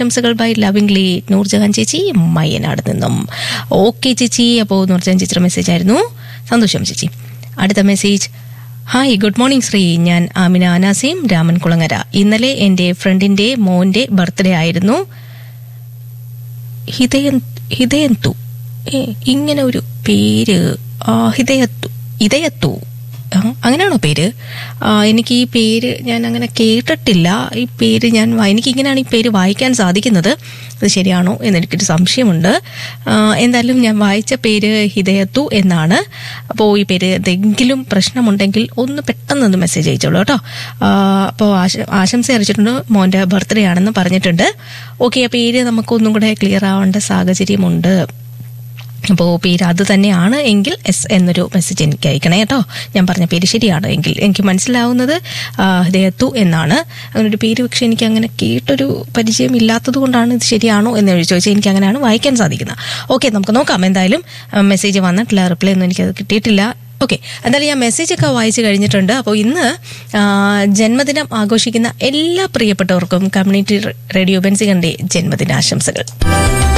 ജന്മദിനാശംസകൾ by lovingly Nurjahan ചേച്ചി മയ്യനാട് നിന്നും ഓക്കെ ചേച്ചി അപ്പോൾ നൂർജഹാൻ ചേച്ചിയുടെ മെസ്സേജ് ആയിരുന്നു സന്തോഷം ചേച്ചി അടുത്ത message hi good morning Shri ഞാൻ ആമിന അനാസിം രാമൻ കുളങ്ങര ഇന്നലെ എൻ്റെ ഫ്രണ്ടിന്റെ മോന്റെ ബർത്ത്ഡേ ആയിരുന്നു ഹിതയൻ ഹിതയന്തു ഏ, ഇങ്ങനെ ഒരു പേര് ആ, ഹിതയത്തു ഇതയത്തു ആ, അങ്ങനെയാണോ പേര് ആ, എനിക്ക് ഈ പേര് ഞാൻ അങ്ങനെ കേട്ടിട്ടില്ല ഈ പേര് ഞാൻ വാ- എനിക്ക് ഇങ്ങനെയാണ് ഈ പേര് വായിക്കാൻ സാധിക്കുന്നത് അത് ശരിയാണോ എന്നെനിക്കൊരു സംശയമുണ്ട് ആ, എന്തായാലും ഞാൻ വായിച്ച പേര് ഹിതയത്തു എന്നാണ് അപ്പോൾ ഈ പേര് എന്തെങ്കിലും പ്രശ്നമുണ്ടെങ്കിൽ ഒന്ന് പെട്ടെന്ന് മെസ്സേജ് അയച്ചോളൂ കേട്ടോ അപ്പോൾ ആശംസ അറിയിച്ചിട്ടുണ്ട് മോൻ്റെ ബർത്ത്ഡേ ആണെന്ന് പറഞ്ഞിട്ടുണ്ട് ഓക്കെ ആ പേര് നമുക്കൊന്നും കൂടെ ക്ലിയർ ആവേണ്ട സാഹചര്യമുണ്ട് അപ്പോൾ പേര് അത് തന്നെയാണ് എങ്കിൽ എസ് എന്നൊരു മെസ്സേജ് എനിക്ക് അയക്കണേ കേട്ടോ ഞാൻ പറഞ്ഞ പേര് ശരിയാണ് എങ്കിൽ എനിക്ക് മനസ്സിലാവുന്നത് ആ, ഹൃദയത്തു എന്നാണ് അങ്ങനെ ഒരു പേര് പക്ഷെ എനിക്ക് അങ്ങനെ കേട്ടൊരു പരിചയം ഇല്ലാത്തത് കൊണ്ടാണ് ഇത് ശരിയാണോ എന്ന് ചോദിച്ചാൽ എനിക്ക് അങ്ങനെയാണ് വായിക്കാൻ സാധിക്കുന്നത് ഓക്കെ നമുക്ക് നോക്കാം എന്തായാലും മെസ്സേജ് വന്നിട്ടില്ല റിപ്ലൈ ഒന്നും എനിക്കത് കിട്ടിയിട്ടില്ല ഓക്കെ എന്തായാലും ഞാൻ മെസ്സേജ് ഒക്കെ വായിച്ചു കഴിഞ്ഞിട്ടുണ്ട് അപ്പോൾ ഇന്ന് ആ, ജന്മദിനം ആഘോഷിക്കുന്ന എല്ലാ പ്രിയപ്പെട്ടവർക്കും കമ്മ്യൂണിറ്റി റേഡിയോ ബെൻസികന്റെ ജന്മദിനാശംസകൾ